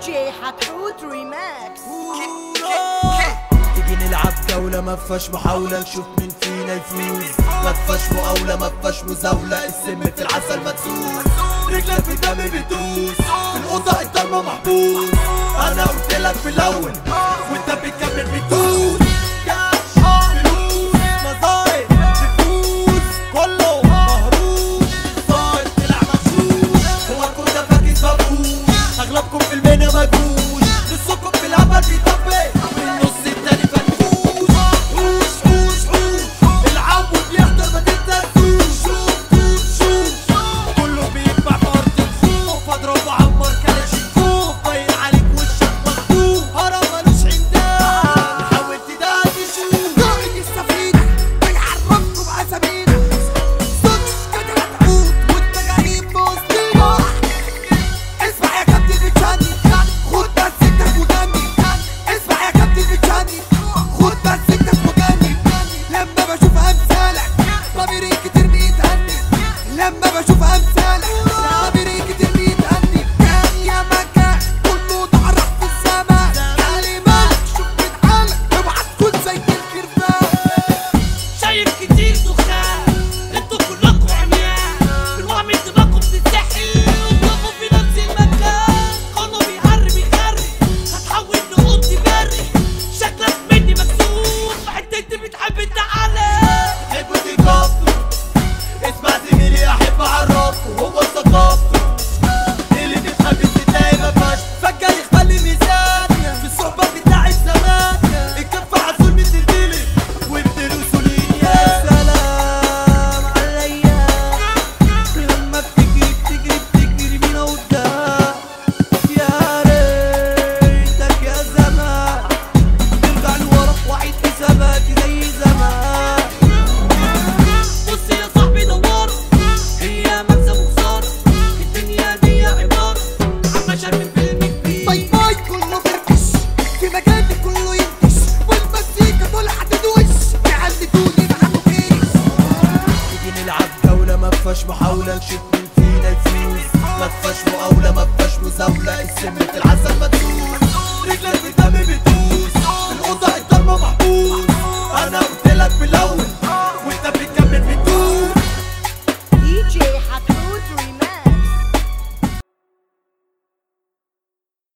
جي حتحوت ريماكس تيجي نلعب جولة ما فيهاش محاولة نشوف مين فينا يفوز ما فيهاش مقاولة ما فيهاش مزاولة السم في العسل مدسوس رجلك في الدم بتدوس في الأوضة الضلمة محبوس أنا قلت لك في الأول وأنت بتكمل بتدوس كاش فلوس مظاهر تفوز كله مهروس صاير تلعب مغشوش هو الكون ده فاكس مفهوش أغلبكم في المنى مجهوش نصكم في الهبل بيطبق النص التاني فنفوش حوش حوش حوش العبوا بيحضر ما تتنسوش شوف شوف شوف كله بيجمع في أرض الخوف أضرب وأعمر كلاشينكوف باين عليك وشك مخطوف هرم ملوش عمدان حاول تداري شوف قائد السفينة بنعرفكم أسامينا صوت كده هتعود والتجارب بوسطينا اسمع يا كابتن بتشاني خد بس انت وجني اسمع يا كابتن بتشاني خد بس انت وجني لما بشوف امثالك ضميري كتير بيتهني لما بشوف امثالك ضميري كتير بيتهني كان يا مكان كله اتعرف في السما كلمات شوف من حالك اوعى تكون زي الكربان شايف كتير دخان انتوا كلكم عميان بالوهم دماغكم تتسحل وتقفوا في نفس المكان كله بيهري بيخري هتحول نقود تبري شكلك مني مكسوف حتى انت بتحب التعالي تحبوا تكفوا اسمع زميلي احب اعرفكم هو ثقافته اللي بتحب تلاقي ما فيهاش فجأة يخلي ميزان في الصحبة بتاع الزمان الكف عسول من الدليل وبدروسه يا سلام عليا لما بتجري بتجري بتجري بينا قدام يا ريتك يا زمان ترجع لورا وعيد حساباتي زي زمان بص يا صاحبي دوار هي مكسب وخسارة الدنيا دي عبارة عم شرم فيلم كبير باي باي كله فركش في مكاني كله ينكش والمزيكا طلعت تدوش يعلي دوني معاكوا كيس تيجي نلعب جولة ما فيهاش محاولة نشوف